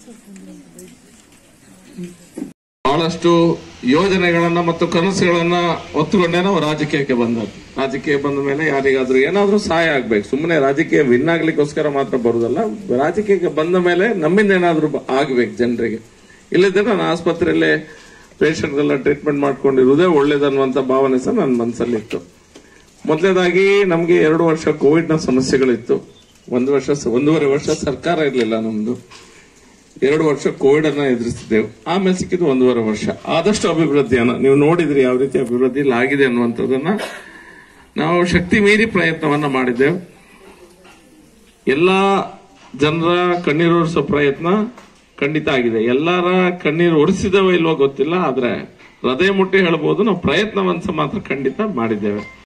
ಬಹಳಷ್ಟು ಯೋಜನೆಗಳನ್ನ ಮತ್ತು ಕನಸುಗಳನ್ನ ಹೊತ್ತುಕೊಂಡೇ ನಾವು ರಾಜಕೀಯಕ್ಕೆ ಬಂದದ್ದು ರಾಜಕೀಯ ಬಂದ ಮೇಲೆ ಯಾರಿಗಾದ್ರೂ ಏನಾದ್ರೂ ಸಹಾಯ ಆಗ್ಬೇಕು ಸುಮ್ಮನೆ ರಾಜಕೀಯ ವಿನ್ ಆಗ್ಲಿಕ್ಕೋಸ್ಕರ ಮಾತ್ರ ಬರುದಲ್ಲ ರಾಜಕೀಯಕ್ಕೆ ಬಂದ ಮೇಲೆ ನಮ್ಮಿಂದ ಏನಾದ್ರೂ ಬ- ಆಗ್ಬೇಕು ಜನರಿಗೆ ಇಲ್ಲದ್ರೆ ನಾನು ಆಸ್ಪತ್ರೆಯಲ್ಲೇ ಪೇಷಂಟ್ಗೆಲ್ಲ ಟ್ರೀಟ್ಮೆಂಟ್ ಮಾಡ್ಕೊಂಡಿರುವುದೇ ಒಳ್ಳೇದನ್ನುವಂತ ಭಾವನೆ ಸಹ ನನ್ನ ಮನಸ್ಸಲ್ಲಿ ಇತ್ತು ಮೊದಲನೇದಾಗಿ ನಮಗೆ ಎರಡು ವರ್ಷ ಕೋವಿಡ್ ನ ಸಮಸ್ಯೆಗಳಿತ್ತು ಒಂದು ವರ್ಷ ಒಂದೂವರೆ ವರ್ಷ ಸರ್ಕಾರ ಇರಲಿಲ್ಲ ನಮ್ದು ಎರಡು ವರ್ಷ ಕೋವಿಡ್ ಅನ್ನ ಎದುರಿಸಿದ್ದೆವು ಆಮೇಲೆ ಸಿಕ್ಕಿದ್ದು ಒಂದೂವರೆ ವರ್ಷ ಆದಷ್ಟು ಅಭಿವೃದ್ಧಿಯನ್ನ ನೀವು ನೋಡಿದ್ರಿ ಯಾವ ರೀತಿ ಅಭಿವೃದ್ಧಿ ಇಲ್ಲಿ ಆಗಿದೆ ಅನ್ನುವಂಥದ್ದನ್ನ ನಾವು ಶಕ್ತಿ ಮೀರಿ ಪ್ರಯತ್ನವನ್ನ ಮಾಡಿದ್ದೆವು ಎಲ್ಲಾ ಜನರ ಕಣ್ಣೀರು ಒರೆಸೋ ಪ್ರಯತ್ನ ಖಂಡಿತ ಆಗಿದೆ ಎಲ್ಲರ ಕಣ್ಣೀರು ಒರೆಸಿದವೋ ಇಲ್ವೋ ಗೊತ್ತಿಲ್ಲ ಆದ್ರೆ ಹೃದಯ ಮುಟ್ಟಿ ಹೇಳ್ಬೋದು ನಾವು ಪ್ರಯತ್ನವಂತ ಮಾತ್ರ ಖಂಡಿತ ಮಾಡಿದ್ದೇವೆ